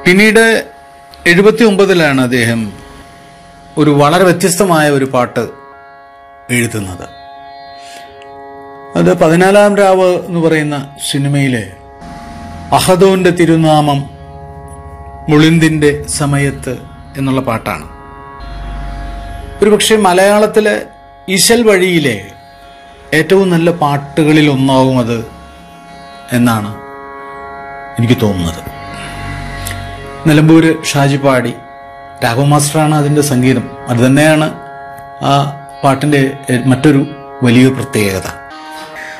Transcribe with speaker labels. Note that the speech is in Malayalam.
Speaker 1: പിന്നീട് എഴുപത്തി ഒമ്പതിലാണ് അദ്ദേഹം ഒരു വളരെ വ്യത്യസ്തമായ ഒരു പാട്ട് എഴുതുന്നത് അത് പതിനാലാം രാവ് എന്ന് പറയുന്ന സിനിമയിലെ അഹദോന്റെ തിരുനാമം മുളിന്തിന്റെ സമയത്ത് എന്നുള്ള പാട്ടാണ് ഒരുപക്ഷെ മലയാളത്തിലെ ഇശൽ വഴിയിലെ ഏറ്റവും നല്ല പാട്ടുകളിൽ ഒന്നാവും അത് എന്നാണ് എനിക്ക് തോന്നുന്നത് നിലമ്പൂര് ഷാജി പാടി രാഘവ മാസ്റ്ററാണ് അതിൻ്റെ സംഗീതം അത് തന്നെയാണ് ആ പാട്ടിൻ്റെ മറ്റൊരു വലിയ പ്രത്യേകത